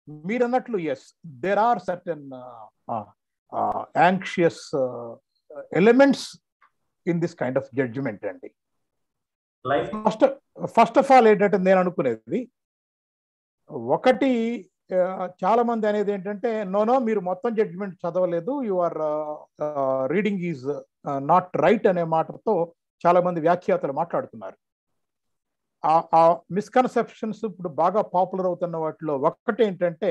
మీరు అన్నట్లు yes there are certain anxious elements in this kind of judgement అండి life first first of all ఏంటంటే నేను అనుకునేది ఒకటి ఆ, చాలా మంది అనేది ఏంటంటే నోనో మీరు మొత్తం జడ్జిమెంట్ చదవలేదు you are reading is not right అనే మాటతో చాలా మంది వ్యాఖ్యాతలు మాట్లాడుతున్నారు ఆ- ఆ మిస్కన్సెప్షన్స్ ఇప్పుడు బాగా పాపులర్ అవుతున్న వాటిలో ఒకటి ఏంటంటే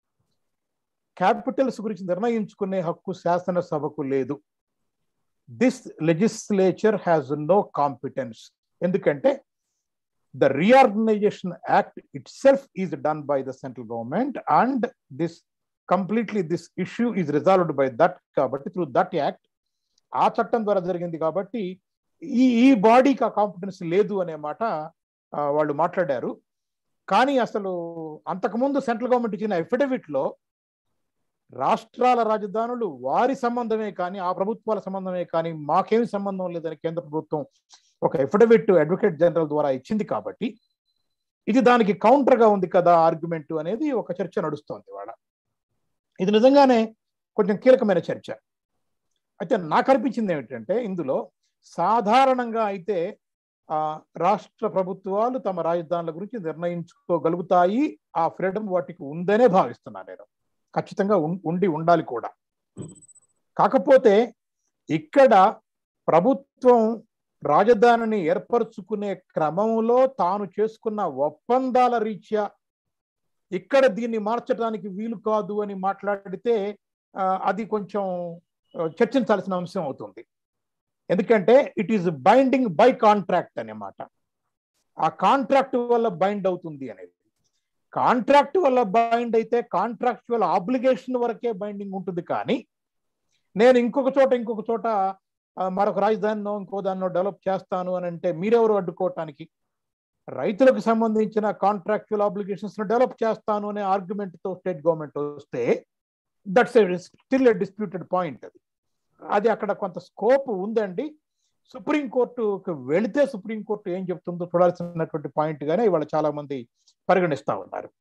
క్యాపిటల్స్ గురించి నిర్ణయించుకునే హక్కు శాసనసభకు లేదు this legislature has no competence ఎందుకంటే the reorganization act itself is done by the central government and this completely this issue is resolved by that కాబట్టి through that act ఆ చట్టం ద్వారా జరిగింది కాబట్టి ఈ ఈ బాడీకి ఆ కాంపిటెన్స్ లేదు అనే మాట ఆ, వాళ్ళు మాట్లాడారు కానీ అసలు అంతకుముందు సెంట్రల్ గవర్నమెంట్ ఇచ్చిన అఫిడవిట్ లో రాష్ట్రాల రాజధానులు వారి సంబంధమే కానీ ఆ ప్రభుత్వాల సంబంధమే కానీ మాకేమి సంబంధం లేదని కేంద్ర ప్రభుత్వం ఒక ఎఫిడవిట్ అడ్వకేట్ జనరల్ ద్వారా ఇచ్చింది కాబట్టి ఇది దానికి counter గా ఉంది కదా ఆర్గ్యుమెంట్ అనేది ఒక చర్చ నడుస్తోంది ఇవాళ ఇది నిజంగానే కొంచెం కీలకమైన చర్చ అయితే నాకు అనిపించింది ఏమిటంటే ఇందులో సాధారణంగా అయితే ఆ రాష్ట్ర ప్రభుత్వాలు తమ రాజధానుల గురించి నిర్ణయించుకోగలుగుతాయి ఆ ఫ్రీడమ్ వాటికి ఉందనే భావిస్తున్నాను నేను ఖచ్చితంగా ఉం- ఉండి ఉండాలి కూడా కాకపోతే ఇక్కడ ప్రభుత్వం రాజధానిని ఏర్పరచుకునే క్రమంలో తాను చేసుకున్న ఒప్పందాల రీత్యా ఇక్కడ దీన్ని మార్చడానికి వీలు కాదు అని మాట్లాడితే ఆ, అది కొంచెం ఆ, చర్చించాల్సిన అంశం అవుతుంది ఎందుకంటే it is binding by contract అనే మాట ఆ కాంట్రాక్ట్ వల్ల బైండ్ అవుతుంది అనేది కాంట్రాక్ట్ వల్ల బైండ్ అయితే కాంట్రాక్చువల్ ఆబ్లిగేషన్ వరకే బైండింగ్ ఉంటుంది కానీ నేను ఇంకొక చోట ఇంకొక చోట ఆ, మరొక రాజధానినో ఇంకో దాన్నో డెవలప్ చేస్తాను అని అంటే మీరెవరు అడ్డుకోవటానికి రైతులకు సంబంధించిన కాంట్రాక్చువల్ ఆబ్లిగేషన్స్ డెవలప్ చేస్తాను అనే ఆర్గ్యుమెంట్ తో స్టేట్ గవర్నమెంట్ వస్తే that's still a disputed point అది అది అక్కడ కొంత స్కోప్ ఉందండి సుప్రీంకోర్టుకు వెళితే సుప్రీంకోర్టు ఏం చెప్తుందో చూడాల్సినటువంటి పాయింట్ గానే ఇవాళ చాలా మంది పరిగణిస్తా ఉన్నారు